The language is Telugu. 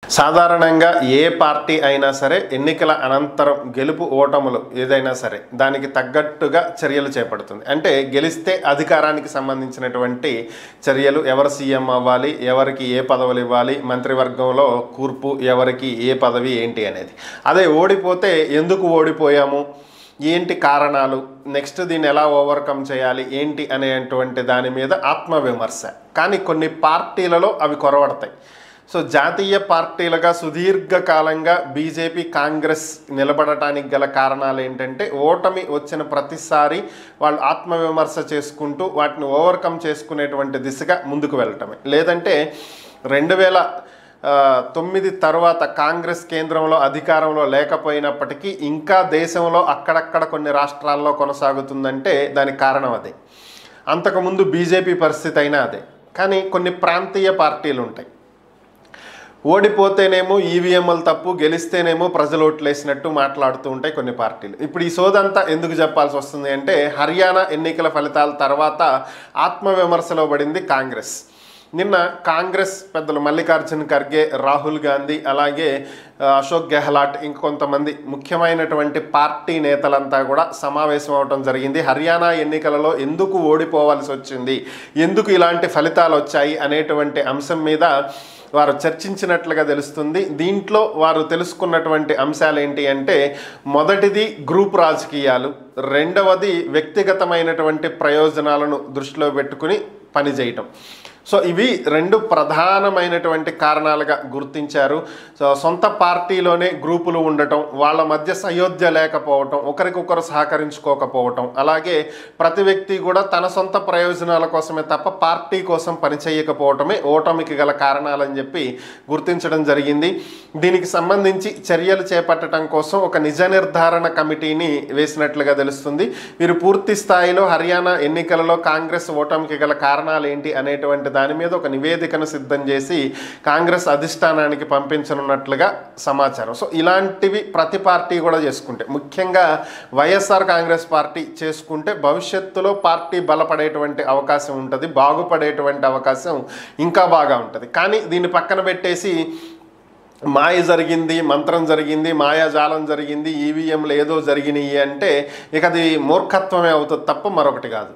సాధారణంగా ఏ పార్టీ అయినా సరే ఎన్నికల అనంతరం గెలుపు ఓటములు ఏదైనా సరే దానికి తగ్గట్టుగా చర్యలు చేపడుతుంది అంటే గెలిస్తే అధికారానికి సంబంధించినటువంటి చర్యలు ఎవరు సీఎం అవ్వాలి ఎవరికి ఏ పదవులు ఇవ్వాలి మంత్రివర్గంలో కూర్పు ఎవరికి ఏ పదవి ఏంటి అనేది అదే ఓడిపోతే ఎందుకు ఓడిపోయాము ఏంటి కారణాలు నెక్స్ట్ దీన్ని ఎలా ఓవర్కమ్ చేయాలి ఏంటి అనేటువంటి దాని మీద ఆత్మవిమర్శ కానీ కొన్ని పార్టీలలో అవి కొరవడతాయి సో జాతీయ పార్టీలుగా సుదీర్ఘకాలంగా బీజేపీ కాంగ్రెస్ నిలబడటానికి గల కారణాలు ఏంటంటే ఓటమి వచ్చిన ప్రతిసారి వాళ్ళు ఆత్మవిమర్శ చేసుకుంటూ వాటిని ఓవర్కమ్ చేసుకునేటువంటి దిశగా ముందుకు వెళ్ళటమే లేదంటే రెండు వేల ఆ, తొమ్మిది తర్వాత కాంగ్రెస్ కేంద్రంలో అధికారంలో లేకపోయినప్పటికీ ఇంకా దేశంలో అక్కడక్కడ కొన్ని రాష్ట్రాల్లో కొనసాగుతుందంటే దానికి కారణం అదే అంతకుముందు బీజేపీ పరిస్థితి అయినా అదే కానీ కొన్ని ప్రాంతీయ పార్టీలు ఉంటాయి ఓడిపోతేనేమో ఈవీఎంలు తప్పు గెలిస్తేనేమో ప్రజలు ఓట్లేసినట్టు మాట్లాడుతూ ఉంటాయి కొన్ని పార్టీలు ఇప్పుడు ఈ సోదంతా ఎందుకు చెప్పాల్సి వస్తుంది అంటే హర్యానా ఎన్నికల ఫలితాల తర్వాత ఆత్మవిమర్శలో పడింది కాంగ్రెస్ నిన్న కాంగ్రెస్ పెద్దలు మల్లికార్జున్ ఖర్గే రాహుల్ గాంధీ అలాగే ఆ, అశోక్ గెహ్లాట్ ఇంకొంతమంది ముఖ్యమైనటువంటి పార్టీ నేతలంతా కూడా సమావేశం అవడం జరిగింది హర్యానా ఎన్నికలలో ఎందుకు ఓడిపోవాల్సి వచ్చింది ఎందుకు ఇలాంటి ఫలితాలు వచ్చాయి అనేటువంటి అంశం మీద వారు చర్చించినట్లుగా తెలుస్తుంది దీంట్లో వారు తెలుసుకున్నటువంటి అంశాలు ఏంటి అంటే మొదటిది గ్రూప్ రాజకీయాలు రెండవది వ్యక్తిగతమైనటువంటి ప్రయోజనాలను దృష్టిలో పెట్టుకుని పనిచేయటం సో ఇవి రెండు ప్రధానమైనటువంటి కారణాలుగా గుర్తించారు సో సొంత పార్టీలోనే గ్రూపులు ఉండటం వాళ్ళ మధ్య సయోధ్య లేకపోవటం ఒకరికొకరు సహకరించుకోకపోవటం అలాగే ప్రతి వ్యక్తి కూడా తన సొంత ప్రయోజనాల కోసమే తప్ప పార్టీ కోసం పనిచేయకపోవటమే ఓటమికి గల కారణాలని చెప్పి గుర్తించడం జరిగింది దీనికి సంబంధించి చర్యలు చేపట్టడం కోసం ఒక నిజ నిర్ధారణ కమిటీని వేసినట్లుగా తెలుస్తుంది వీరు పూర్తి స్థాయిలో హర్యానా ఎన్నికలలో కాంగ్రెస్ ఓటమికి గల కారణాలు ఏంటి అనేటువంటి దాని మీద ఒక నివేదికను సిద్ధం చేసి కాంగ్రెస్ అధిష్టానానికి పంపించనున్నట్లుగా సమాచారం సో ఇలాంటివి ప్రతి పార్టీ కూడా చేసుకుంటే ముఖ్యంగా వైఎస్ఆర్ కాంగ్రెస్ పార్టీ చేసుకుంటే భవిష్యత్తులో పార్టీ బలపడేటువంటి అవకాశం ఉంటుంది బాగుపడేటువంటి అవకాశం ఇంకా బాగా ఉంటుంది కానీ దీన్ని పక్కన పెట్టేసి మాయ జరిగింది మంత్రం జరిగింది మాయాజాలం జరిగింది ఈవీఎంలు ఏదో జరిగినాయి అంటే ఇక అది మూర్ఖత్వమే అవుతుంది తప్ప మరొకటి కాదు